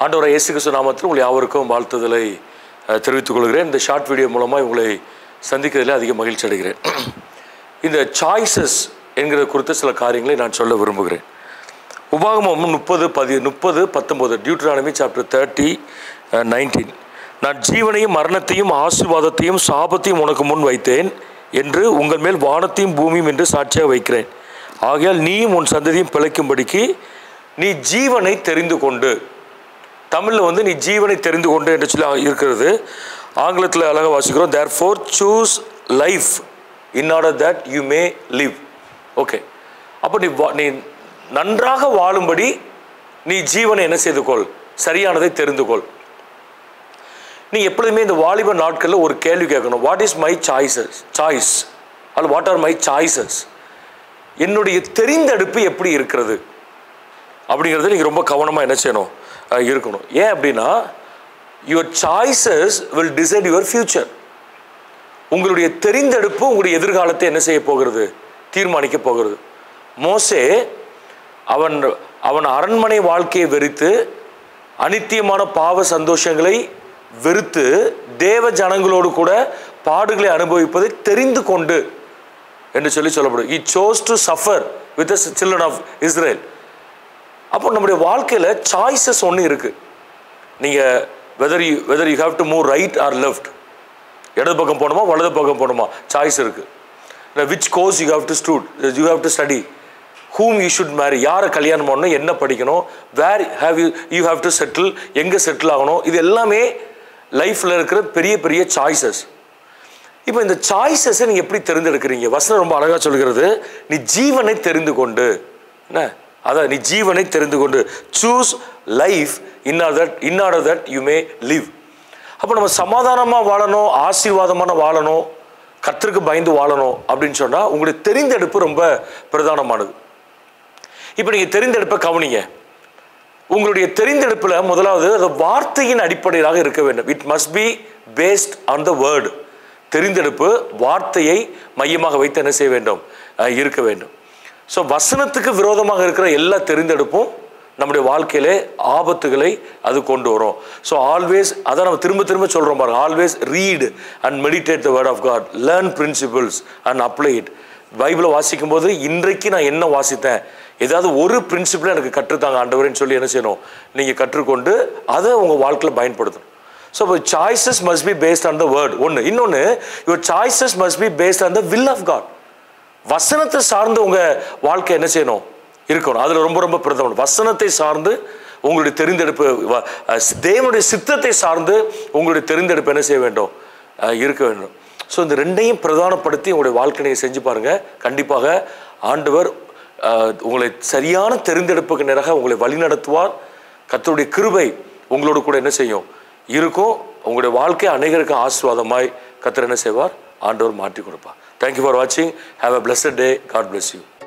ஆண்டவரை இயேசு கிறிஸ்து நாமத்தில் உங்களை யாவருக்கும் வாழ்த்துதலை அஹ், தெரிவித்துக் கொள்கிறேன் இந்த ஷார்ட் வீடியோ மூலமாக உங்களை சந்திக்கிறதில் அதிக மகிழ்ச்சி அடைகிறேன் இந்த சாய்ஸஸ் என்கிற குறித்த சில காரியங்களை நான் சொல்ல விரும்புகிறேன் உபாகமம் முப்பது பதி முப்பது பத்தொம்போது டியூட்ரானமி சாப்டர் தேர்ட்டி நைன்டீன் நான் ஜீவனையும் மரணத்தையும் ஆசீர்வாதத்தையும் சாபத்தையும் உனக்கு முன் வைத்தேன் என்று உங்கள் மேல் வானத்தையும் பூமியும் என்று சாட்சியாக வைக்கிறேன் ஆகையால் நீயும் உன் சந்ததியும் பிழைக்கும்படிக்கு நீ ஜீவனை தெரிந்து கொண்டு தமிழில் வந்து நீ ஜீவனை தெரிந்து கொண்டு என்று சொல்லி இருக்கிறது ஆங்கிலத்தில் அழகாக வாசிக்கிறோம் therefore choose life in order that you may live okay அப்போ நீ வா- நீ நன்றாக வாழும்படி நீ ஜீவனை என்ன செய்து கொள் சரியானதை தெரிந்து கொள் நீ எப்பொழுதுமே இந்த வாலிப நாட்களில் ஒரு கேள்வி கேட்கணும் what is my choices choice அல்ல வாட் ஆர் மை சாய்ஸஸ் என்னுடைய தெரிந்தெடுப்பு எப்படி இருக்கிறது அப்படிங்கிறத நீங்கள் ரொம்ப கவனமாக என்ன செய்யணும் அஹ் இருக்கணும் ஏன் அப்படின்னா your choices will decide your future உங்களுடைய தெரிந்தெடுப்பு உங்களுடைய எதிர்காலத்தை என்ன செய்ய போகிறது தீர்மானிக்க போகிறது மோசே அவன் அவன் அரண்மனை வாழ்க்கையை வெறுத்து அனித்தியமான பாவ சந்தோஷங்களை வெறுத்து தேவ ஜனங்களோடு கூட பாடுகளை அனுபவிப்பதை தெரிந்து கொண்டு என்று சொல்லி சொல்லப்படும் he chose to suffer with children of Israel அப்போ நம்முடைய வாழ்க்கையில் சாய்ஸஸ் ஒன்று இருக்குது நீங்கள் whether you whether you have to move right or left இடது பக்கம் போகணுமா வலது பக்கம் போகணுமா சாய்ஸ் இருக்குது which course you have to stud you have to study whom you should marry யாரை கல்யாணம் பண்ணணும் என்ன படிக்கணும் where have you you have to settle எங்கே செட்டில் ஆகணும் இது எல்லாமே லைஃப்பில் இருக்கிற பெரிய பெரிய சாய்ஸஸ் இப்போ இந்த சாய்ஸஸை நீங்கள் எப்படி தெரிந்தெடுக்கிறீங்க வசனம் ரொம்ப அழகாக சொல்கிறது நீ ஜீவனை தெரிந்து கொண்டு என்ன அதான் நீ ஜீவனை தெரிந்து கொண்டு choose life in that in order that you may live அப்போ நம்ம சமாதானமாக வாழணும் ஆசீர்வாதமான வாழணும் கர்த்தருக்கு பயந்து வாழணும் அப்படின்னு சொன்னால் உங்களுடைய தெரிந்தெடுப்பு ரொம்ப பிரதானமானது இப்போ நீங்கள் தெரிந்தெடுப்பை கவனிங்க உங்களுடைய தெரிந்தெடுப்பில் முதலாவது அது வார்த்தையின் அடிப்படையிலாக இருக்க வேண்டும் it must be based on the word தெரிந்தெடுப்பு வார்த்தையை மையமாக வைத்து என்ன செய்ய வேண்டும் அஹ், இருக்க வேண்டும் ஸோ வசனத்துக்கு விரோதமாக இருக்கிற எல்லா தெரிந்தெடுப்பும் நம்முடைய வாழ்க்கையிலே ஆபத்துகளை அது கொண்டு வரும் ஸோ ஆல்வேஸ் அதை நம்ம திரும்ப திரும்ப சொல்கிறோம் பாருங்க always read and meditate the word of God learn principles and apply it பைபிளை வாசிக்கும் போது இன்றைக்கு நான் என்ன வாசித்தேன் ஏதாவது ஒரு பிரின்சிபிள் எனக்கு கற்றுத்தாங்க ஆண்டவரேன்னு சொல்லி என்ன செய்யணும் நீங்கள் கற்றுக்கொண்டு அதை உங்கள் வாழ்க்கையில் பயன்படுத்தணும் ஸோ இப்போ choices must be based on the word ஒன்று இன்னொன்று your choices must be based on the will of God வசனத்தை சார்ந்து உங்கள் வாழ்க்கை என்ன செய்யணும் இருக்கணும் அதில் ரொம்ப ரொம்ப பிரதமம் வசனத்தை சார்ந்து உங்களுடைய தெரிந்தெடுப்பு வ- அஹ் தேவனுடைய சித்தத்தை சார்ந்து உங்களுடைய தெரிந்தெடுப்பு என்ன செய்ய வேண்டும் அஹ் இருக்க வேண்டும் ஸோ இந்த ரெண்டையும் பிரதானப்படுத்தி உங்களுடைய வாழ்க்கையை நீங்க செஞ்சு பாருங்கள் கண்டிப்பாக ஆண்டவர் அஹ், உங்களை சரியான தெரிந்தெடுப்புக்கு நேராக உங்களை வழிநடத்துவார் கர்த்தருடைய கிருபை உங்களோடு கூட என்ன செய்யும் இருக்கும் உங்களுடைய வாழ்க்கை அநேகருக்கு ஆசீர்வாதமாய் கர்த்தர் என்ன செய்வார் ஆண்டவர் மாற்றி கொடுப்பார் தேங்க்யூ ஃபார் வாட்சிங் have a blessed day God bless you